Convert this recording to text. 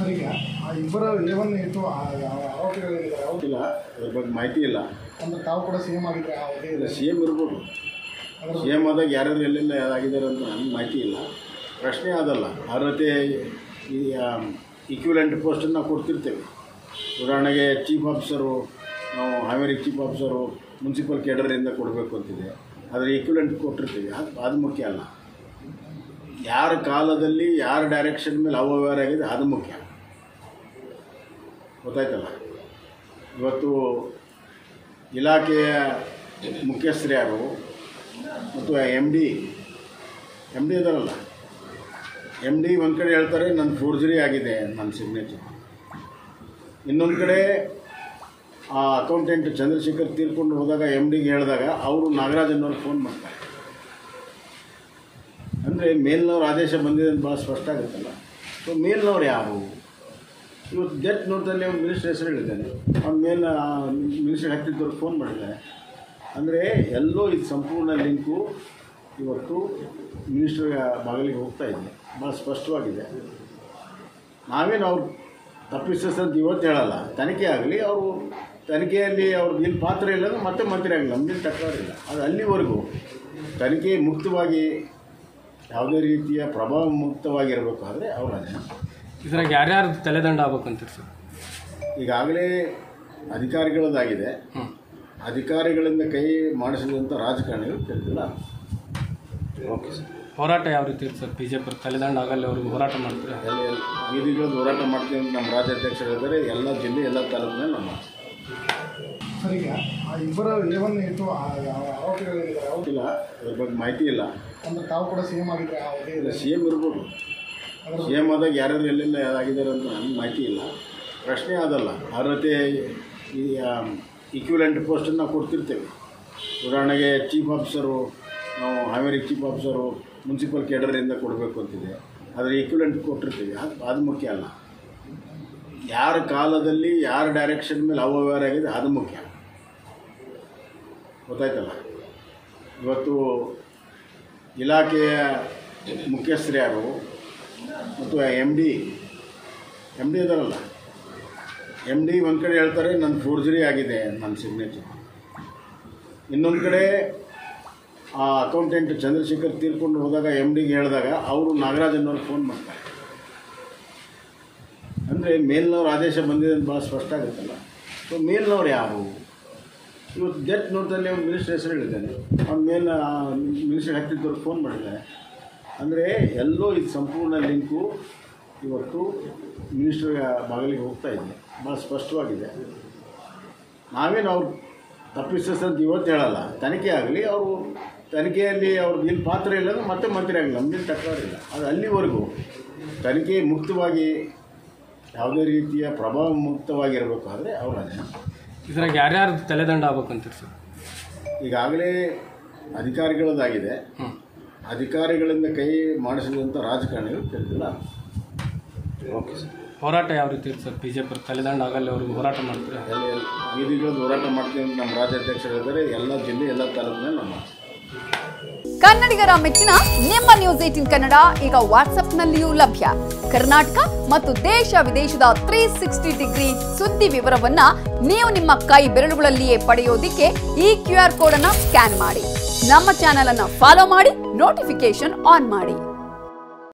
sir ಈಗ ಆ ಇಬ್ಬರ ಏವನ್ ಇಟ್ಟು ಆ ಆ- ಆರೋಪಿಗಳಿದ್ದಾರೆ ಅವ್ರು ಇಲ್ಲ ಅದ್ರ ಬಗ್ಗೆ ಮಾಹಿತಿ ಇಲ್ಲ ಅಂದ್ರೆ ತಾವು ಕೂಡ ಸಿ ಎಂ ಆಗಿದ್ರೆ ಆ ಅವಧಿ ಇಲ್ಲ ಸಿ ಎಮ್ ಇರ್ಬೋದು ಸಿ ಎಮ್ ಆದಾಗ ಯಾರ್ಯಾರು ಎಲ್ಲೆಲ್ಲ ಆಗಿದ್ದಾರೆ ಅಂತ ನನಗೆ ಮಾಹಿತಿ ಇಲ್ಲ ಪ್ರಶ್ನೆ ಅದಲ್ಲ ಅರ್ಹತೆ ಈ ಇಕ್ವಿಲೆಂಟ್ ಪೋಸ್ಟನ್ನು ನಾವು ಕೊಡ್ತಿರ್ತೇವೆ ಉದಾಹರಣೆಗೆ ಚೀಫ್ ಆಫೀಸರು ನಾವು ಹಾವೇರಿ ಚೀಫ್ ಆಫೀಸರು ಮುನ್ಸಿಪಲ್ ಕೇಡರಿಂದ ಕೊಡಬೇಕು ಅಂತಿದೆ ಆದರೆ ಇಕ್ವಿಲೆಂಟ್ ಕೊಟ್ಟಿರ್ತೀವಿ ಅದು ಅದು ಮುಖ್ಯ ಅಲ್ಲ ಯಾರ ಕಾಲದಲ್ಲಿ ಯಾರ ಡೈರೆಕ್ಷನ್ ಮೇಲೆ ಅವ್ಯವಹಾರ ಆಗಿದೆ ಅದು ಮುಖ್ಯ ಗೊತ್ತಾಯ್ತಲ್ಲ ಇವತ್ತು ಇಲಾಖೆಯ ಮುಖ್ಯಸ್ಥರು ಯಾರು ಮತ್ತು ಎಮ್ ಡಿ ಎಮ್ ಡಿ ಇದಾರಲ್ಲ ಎಮ್ ಡಿ ಒಂದು ಕಡೆ ಹೇಳ್ತಾರೆ ನನ್ನ ಫೋರ್ಜರಿ ಆಗಿದೆ ನನ್ನ ಸಿಗ್ನೇಚರ್ ಇನ್ನೊಂದು ಕಡೆ ಆ ಅಕೌಂಟೆಂಟ್ ಚಂದ್ರಶೇಖರ್ ತೀರ್ಕೊಂಡು ಹೋದಾಗ ಎಮ್ ಡಿಗೆ ಹೇಳಿದಾಗ ಅವರು ನಾಗರಾಜ್ ಅನ್ನೋರು ಫೋನ್ ಮಾಡ್ತಾರೆ ಅಂದರೆ ಮೇಲ್ನವ್ರ ಆದೇಶ ಬಂದಿದೆ ಅಂತ ಭಾಳ ಸ್ಪಷ್ಟ ಆಗುತ್ತಲ್ಲ ಸೊ ಮೇಲ್ನವ್ರು ಯಾರು ಇವತ್ತು ಡೆತ್ ನೋಟ್ದಲ್ಲಿ ಅವ್ನು ಮಿನಿಸ್ಟರ್ ಹೆಸರು ಹೇಳಿದ್ದಾನೆ ಅವ್ನ ಮೇಲೆ ಮಿನಿಸ್ಟರ್ ಹತ್ತಿದ್ದವ್ರು ಫೋನ್ ಮಾಡಿದ್ದಾರೆ ಅಂದರೆ ಎಲ್ಲೋ ಇದು ಸಂಪೂರ್ಣ ಲಿಂಕು ಇವತ್ತು ಮಿನಿಸ್ಟರ್ ಬಾಗಿಲಿಗೆ ಹೋಗ್ತಾ ಇದೆ ಭಾಳ ಸ್ಪಷ್ಟವಾಗಿದೆ ನಾವೇನು ಅವ್ರು ತಪ್ಪಿಸ್ತಂತ ಇವತ್ತು ಹೇಳಲ್ಲ ತನಿಖೆ ಆಗಲಿ ಅವರು ತನಿಖೆಯಲ್ಲಿ ಅವ್ರಿಗೆ ಇಲ್ಲಿ ಪಾತ್ರ ಇಲ್ಲ ಅಂದ್ರೆ ಮತ್ತೆ ಮಂತ್ರಿ ಆಗಲಿ ನಮಗೇನು ತಕರಾರಿಲ್ಲ ಅದು ಅಲ್ಲಿವರೆಗೂ ತನಿಖೆ ಮುಕ್ತವಾಗಿ ಯಾವುದೇ ರೀತಿಯ ಪ್ರಭಾವ ಮುಕ್ತವಾಗಿರಬೇಕಾದ್ರೆ ಅವ್ರು ಅದನ್ನು ಇದ್ರಾಗ ಯಾರ್ಯಾರು ತಲೆದಂಡ ಆಗ್ಬೇಕಂತೀರಿ ಸರ್ ಈಗಾಗಲೇ ಅಧಿಕಾರಿಗಳದಾಗಿದೆ ಹ್ಞೂ ಅಧಿಕಾರಿಗಳಿಂದ ಕೈ ಮಾಡಿಸಿದಂಥ ರಾಜಕಾರಣಿಗಳು ತಿಳಿದಿಲ್ಲ ಓಕೆ ಸರ್ ಹೋರಾಟ ಯಾವ ರೀತಿ ಇರುತ್ತೆ ಸರ್ ಬಿ ಜೆ ಪಿ ತಲೆದಂಡ ಆಗಲ್ಲ ಅವ್ರಿಗೆ ಹೋರಾಟ ಮಾಡ್ತೀರಾ ಎಲ್ಲ ಬೀದಿಗಳದ್ದು ಹೋರಾಟ ಮಾಡ್ತೀವಿ ಅಂತ ನಮ್ಮ ರಾಜ್ಯಾಧ್ಯಕ್ಷರು ಹೇಳಿದರೆ ಎಲ್ಲ ಜಿಲ್ಲೆ ಎಲ್ಲ ತಾಲೂಕಿನಲ್ಲಿ ನಮ್ಮ ಸರ್ ಈಗ ಆ ಇಬ್ಬರ ಏವನ್ ಇಟ್ಟು ಆ ಆ ಆರೋಪಿಗಳಿದ್ದಾರೆ ಅವ್ರು ಇಲ್ಲ ಅದ್ರ ಬಗ್ಗೆ ಮಾಹಿತಿ ಇಲ್ಲ ಅಂದ್ರೆ ತಾವು ಕೂಡ ಸಿ ಎಂ ಆಗಿದ್ರೆ ಆ ಅವಧಿ ಇಲ್ಲ ಸಿ ಎಮ್ ಇರ್ಬೋದು ಸಿ ಎಮ್ ಆದಾಗ ಯಾರ್ಯಾರು ಎಲ್ಲೆಲ್ಲ ಆಗಿದ್ದಾರೆ ಅಂತ ನನಗೆ ಮಾಹಿತಿ ಇಲ್ಲ ಪ್ರಶ್ನೆ ಅದಲ್ಲ ಅರ್ಹತೆ ಈ ಇಕ್ವಿಲೆಂಟ್ ಪೋಸ್ಟನ್ನು ನಾವು ಕೊಡ್ತಿರ್ತೇವೆ ಉದಾಹರಣೆಗೆ ಚೀಫ್ ಆಫೀಸರು ನಾವು ಹಾವೇರಿ ಚೀಫ್ ಆಫೀಸರು ಮುನ್ಸಿಪಲ್ ಕೇಡರಿಂದ ಕೊಡಬೇಕು ಅಂತಿದೆ ಆದರೆ ಇಕ್ವಿಲೆಂಟ್ ಕೊಟ್ಟಿರ್ತೀವಿ ಅದು ಅದು ಮುಖ್ಯ ಅಲ್ಲ ಯಾರ ಕಾಲದಲ್ಲಿ ಯಾರ ಡೈರೆಕ್ಷನ್ ಮೇಲೆ ಅವ್ಯವಹಾರ ಆಗಿದೆ ಅದು ಮುಖ್ಯ ಗೊತ್ತಾಯ್ತಲ್ಲ ಇವತ್ತು ಇಲಾಖೆಯ ಮುಖ್ಯಸ್ಥರು ಯಾರು ಮತ್ತು ಎಮ್ ಡಿ ಎಮ್ ಡಿ ಇದಾರಲ್ಲ ಎಮ್ ಡಿ ಒಂದು ಕಡೆ ಹೇಳ್ತಾರೆ ನನ್ನ ಫೋರ್ಜರಿ ಆಗಿದೆ ನನ್ನ ಸಿಗ್ನೇಚರ್ ಇನ್ನೊಂದು ಕಡೆ ಆ ಅಕೌಂಟೆಂಟ್ ಚಂದ್ರಶೇಖರ್ ತೀರ್ಕೊಂಡು ಹೋದಾಗ ಎಮ್ ಡಿಗೆ ಹೇಳಿದಾಗ ಅವರು ನಾಗರಾಜ್ ಅನ್ನೋರು ಫೋನ್ ಮಾಡ್ತಾರೆ ಅಂದರೆ ಮೇಲ್ನವ್ರ ಆದೇಶ ಬಂದಿದೆ ಅಂತ ಭಾಳ ಸ್ಪಷ್ಟ ಆಗುತ್ತಲ್ಲ ಸೊ ಮೇಲ್ನವ್ರು ಯಾರು ಇವತ್ತು ಡೆತ್ ನೋಟ್ದಲ್ಲಿ ಅವ್ನು ಮಿನಿಸ್ಟರ್ ಹೆಸರು ಹೇಳಿದ್ದಾನೆ ಅವ್ನ ಮೇಲೆ ಮಿನಿಸ್ಟರ್ ಹತ್ತಿದ್ದವ್ರು ಫೋನ್ ಮಾಡಿದ್ದಾರೆ ಅಂದರೆ ಎಲ್ಲೋ ಇದು ಸಂಪೂರ್ಣ ಲಿಂಕು ಇವತ್ತು ಮಿನಿಸ್ಟರ್ ಬಾಗಿಲಿಗೆ ಹೋಗ್ತಾ ಇದೆ ಭಾಳ ಸ್ಪಷ್ಟವಾಗಿದೆ ನಾವೇನು ಅವ್ರು ತಪ್ಪಿಸ್ತಂತ ಇವತ್ತು ಹೇಳಲ್ಲ ತನಿಖೆ ಆಗಲಿ ಅವರು ತನಿಖೆಯಲ್ಲಿ ಅವ್ರಿಗೆ ಇಲ್ಲಿ ಪಾತ್ರ ಇಲ್ಲ ಅಂದ್ರೆ ಮತ್ತೆ ಮಂತ್ರಿ ಆಗಲಿ ನಮಗೇನು ತಕರಾರಿಲ್ಲ ಅದು ಅಲ್ಲಿವರೆಗೂ ತನಿಖೆ ಮುಕ್ತವಾಗಿ ಯಾವುದೇ ರೀತಿಯ ಪ್ರಭಾವ ಮುಕ್ತವಾಗಿರಬೇಕಾದ್ರೆ ಅವ್ರು ಅದನ್ನು ಇದ್ರಾಗ ಯಾರ್ಯಾರು ತಲೆದಂಡ ಆಗ್ಬೇಕಂತೀರಿ ಸರ್ ಈಗಾಗಲೇ ಅಧಿಕಾರಿಗಳದಾಗಿದೆ ಹ್ಞೂ ಅಧಿಕಾರಿಗಳಿಂದ ಕೈ ಮಾಡಿಸಿದಂಥ ರಾಜಕಾರಣಿಗಳು ತಿಳಿದಿಲ್ಲ ಓಕೆ ಸರ್ ಹೋರಾಟ ಯಾವ ರೀತಿ ಇರುತ್ತೆ ಸರ್ ಬಿ ಜೆ ಪಿ ತಲೆದಂಡ ಆಗಲ್ಲ ಅವ್ರಿಗೆ ಹೋರಾಟ ಮಾಡ್ತೀರಾ ಎಲ್ಲ ಎಲ್ಲ ಬೀದಿಗಳದ್ದು ಹೋರಾಟ ಮಾಡ್ತೀವಿ ಅಂತ ನಮ್ಮ ರಾಜ್ಯಾಧ್ಯಕ್ಷರು ಹೇಳಿದರೆ ಎಲ್ಲ ಜಿಲ್ಲೆ ಎಲ್ಲ ತಾಲೂಕಿನಲ್ಲಿ ನಮ್ಮ ಕನ್ನಡಿಗರ ಮೆಚ್ಚಿನ ನಿಮ್ಮ ನ್ಯೂಸ್ ಏಟಿನ್ ಕನ್ನಡ ಈಗ ವಾಟ್ಸ್ಆಪ್ನಲ್ಲಿಯೂ ಲಭ್ಯ ಕರ್ನಾಟಕ ಮತ್ತು ದೇಶ ವಿದೇಶದ ತ್ರೀ ಸಿಕ್ಸ್ಟಿ ಡಿಗ್ರಿ ಸುದ್ದಿ ವಿವರವನ್ನ ನೀವು ನಿಮ್ಮ ಕೈ ಬೆರಳುಗಳಲ್ಲಿಯೇ ಪಡೆಯೋದಿಕ್ಕೆ ಈ ಕ್ಯೂ ಆರ್ ಕೋಡ್ ಅನ್ನ ಸ್ಕ್ಯಾನ್ ಮಾಡಿ ನಮ್ಮ ಚಾನೆಲ್ ಅನ್ನ ಫಾಲೋ ಮಾಡಿ ನೋಟಿಫಿಕೇಶನ್ ಆನ್ ಮಾಡಿ